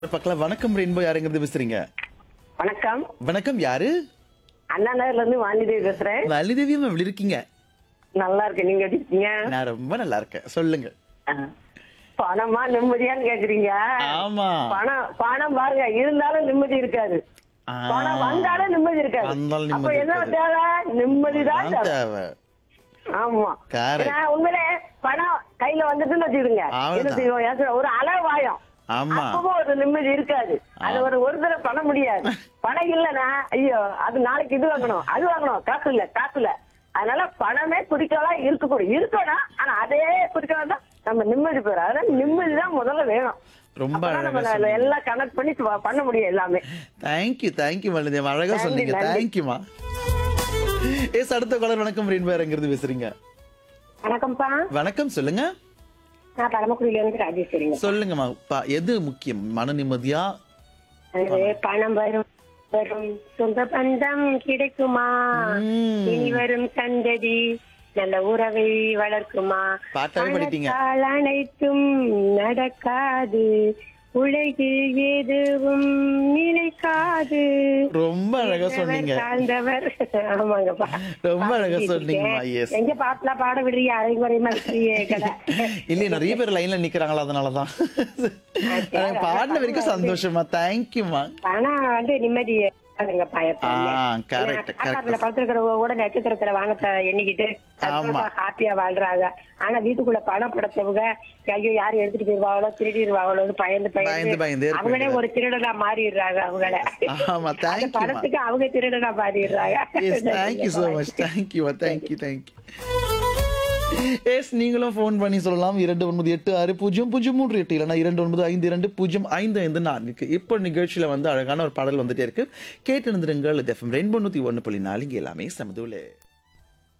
பக்கம் வணக்கம் ரெயின்போ யாருங்கிறது பேசுறீங்க வணக்கம் வணக்கம் யாரு அண்ணா நகர்ல இருந்து வாணிதேவி பேசுறேன் லலிதேவி மேம் எப்படி இருக்கீங்க நல்லா இருக்கு நீங்க எப்படி இருக்கீங்க நான் ரொம்ப நல்லா இருக்கேன் சொல்லுங்க ஆ. பணமா நிம்மதியான்னு கேக்குறீங்க ஆமா பணம் பணம் பாருங்க இருந்தாலும் நிம்மதி இருக்காது ஆ. பணம் வந்தாலும் நிம்மதி இருக்காது வந்தாலும் அப்ப நிம்மதி என்ன இருக்காது. தேவை நிம்மதிதான் அதான் தேவை தேவை ஆமா Correct. ஏன்னா உண்மையிலே பணம் கையில வந்துட்டுன்னு வச்சுக்கிடுங்க அவ்வளவுதான். என்ன செய்வோம் ஏன் ஒரு அளவாயம் ஆமா அப்பவும் ஒரு நிம்மதி இருக்காது அது ஒரு ஒரு தடவை பண்ண முடியாது பணம் இல்லைன்னா ஐயோ அது நாளைக்கு இது வாங்கணும் அது வாங்கணும் காசு இல்ல காசு இல்ல அதனால பணமே குறிக்கலாம் இருக்கக்கூடும் இருக்கணும் ஆனா அதே குறிக்கலாம் தான் நம்ம நிம்மதி பெறும் அதனால நிம்மதி தான் முதல்ல வேணும் ரொம்ப அப்பதான் அழகா நம்ம சொன்னீங்க. எல்லாம் கனெக்ட் பண்ணி ப- பண்ண முடியும் எல்லாமே தேங்க்யூ தேங்க்யூ மல்லிதேவி அழகா நன்றி, சொன்னீங்க நன்றி. தேங்க்யூமா ஏஸ் அடுத்த காலர் வணக்கம் ரெயின்போ யாருங்கிறது பேசுறீங்க வணக்கம்ப்பா வணக்கம் சொல்லுங்க நான் பரமக்குடியில இருந்து ராஜேஸ்வரிங்க சொல்லுங்கம்மா பா- எது முக்கியம் மன நிம்மதியா அது பணம் வரும் வரும் சொந்த பந்தம் கிடைக்குமா ம். இனி வரும் சந்ததி நல்ல உறவை வளர்க்குமா பாட்டாவே பாடிட்டீங்க. பணத்தால் அனைத்தும் நடக்காது உலகில் எதுவும் நிலைக்காது ரொம்ப அழகா சொன்னீங்க தாழ்ந்தவர் ஆமாங்கப்பா ரொம்ப அழகா சொன்னீங்கம்மா, yes. எங்க பாட்டுலாம் பாட விடுறீங்க அரைகுறைமா இருக்கீங்க கடை இல்லையே நிறைய பேர் லைன்ல நிக்கிறாங்களா அதனாலதான் எனக்கு பாடின வரைக்கும் சந்தோஷமா தேங்க்யூமா பணம் வந்து நிம்மதி அதுங்கப்பா எப்பவுமே. ஆ, correct, ஏன்னா, correct. ஆகாயத்துல படுத்திருக்கிறவங்க கூட நட்சத்திரத்துல வானத்தை எண்ணிக்கிட்டு ஆமா. ஹாப்பியா வாழ்றாங்க ஆனா வீட்டுக்குள்ள பணம் படைச்சவங்க ஐயோ யாரும் எடுத்துட்டு போயிருவாங்களோ திருடிடுவாங்களோன்னு பயந்து பயந்து, பயந்தே பயந்து இருக்க அவங்களே வேண்டியதா ஒரு திருடனா மாறிடுறாங்க அவங்கள ஆமா அந்த தேங்க்யூமா பணத்துக்கு அவங்க திருடனா மாறிடுறாங்க yes thank you so much thank you thank you thank you yes நீங்களும் ஃபோன் பண்ணி சொல்லலாம் இரண்டு ஒன்பது எட்டு ஆறு பூஜ்ஜியம் பூஜ்ஜியம் மூன்று எட்டு இல்லைனா இரண்டு ஒன்பது ஐந்து இரண்டு பூஜ்ஜியம் ஐந்து ஐந்து நான்கு இப்போ நிகழ்ச்சியில வந்து அழகான ஒரு பாடல் வந்துட்டே இருக்கு கேட்டு இருந்துருங்கள் எஃப்எம் ரெயின்போ நூற்றி ஒன்று புள்ளி நாலு இங்கே எல்லாமே சமதுல